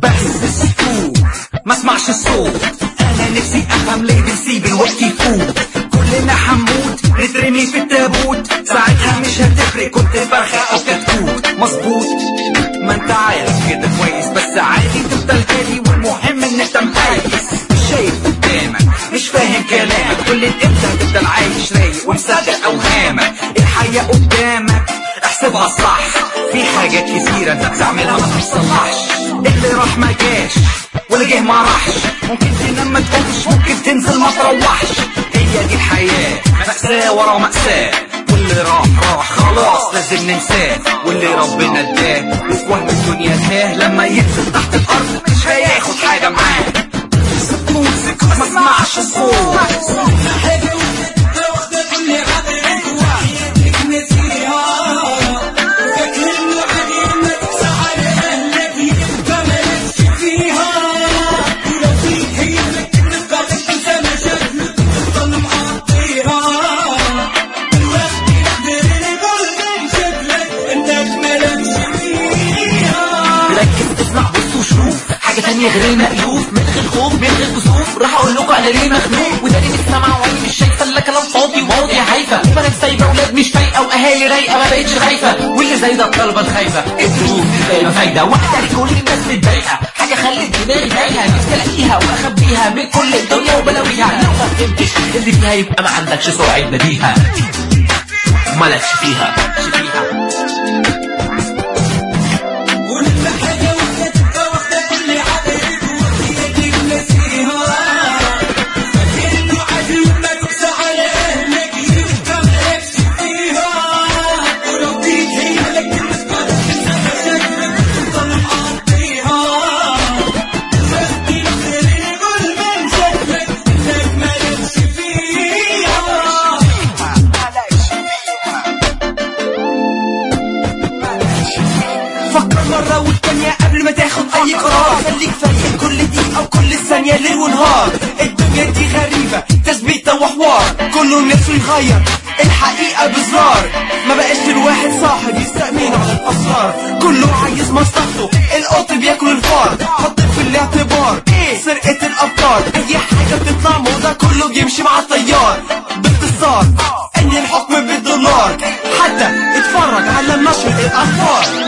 بس سكوت ما اسمعش الصوت انا نفسي افهم ليه بنسيب الوقت يفوت كلنا حنموت نترمي في التابوت ساعتها مش هتفرق كنت فرخة او كتكوت مظبوط ما انت عارف كده كويس بس عادي تفضل هادي والمهم ان انت مهيس مش شايف قدامك مش فاهم كلامك كل امتى هتفضل عايش رايق ومصدق اوهامك الحياة قدامك احسبها صح في حاجات كتيرة انت بتعملها ما بتصلحش اللي راح ما جاش واللي جه ما راحش ممكن تنام ما تقومش ممكن تنزل ما تروحش هي دي الحياة مأساة ورا مأساة واللي راح راح خلاص لازم ننساه واللي ربنا اداه وفي وهم الدنيا تاه لما ينزل تحت الارض مش هياخد حاجة معاه سكوت سكوت ما اسمعش الصوت حاجة واخدة كل عبرك وحياتك نسيها فاكر انه عادي انك تقسى على اهلك يبقى مالكش فيها ولو فيك هي انك تبقى تنسى مشاكلك وتفضل مقضيها دلوقتي نقدر نقول من شكلك انك مالكش فيها ركز اسمع بص وشوف حاجة تانية غير المألوف من غير خوف من غير كسوف راح اقول لكم على ليه مخنوق وده اللي سامع وعيني مش شايفة الا كلام فاضي وماضي هايفة وبنات سايبة ولاد مش فايقة واهالي رايقة ما بقتش خايفة واللي زي ده الطلبة الخايفة الدروس مش جايبة فايدة واحدة كل الناس متضايقة حاجة خلت دماغي تايهة نفسي الاقيها واخبيها من كل الدنيا وبلاويها لو ما فهمتش اللي فيها يبقى ما عندكش سرعة بديهة مالكش فيها مالكش فيها كل حاجة واخدة واخدة كل عبرك وحياتك نسيها فاكر انه عادي لما تقسى على اهلك يبقى مالكش فيها ولو فيك هي لك تبقى تنسى مشاكلك وتفضل مقضيها دلوقتي نقدر نقول من شكلك انك مالكش فيها فكر مرة والتانية قبل ما تاخد أي قرار خليك فايق كل دقيقة وكل ثانية ليل ونهار الدنيا دي غريبة تثبيتة وحوار كله نفسه يغير الحقيقة بزرار ما بقاش الواحد صاحب يستأمن على الأسرار كله عايز مصلحته القط بياكل الفار حط في الاعتبار سرقة الأفكار أي حاجة بتطلع موضة كله بيمشي مع التيار باختصار أن الحكم بالدولار حتى اتفرج على نشر الأخبار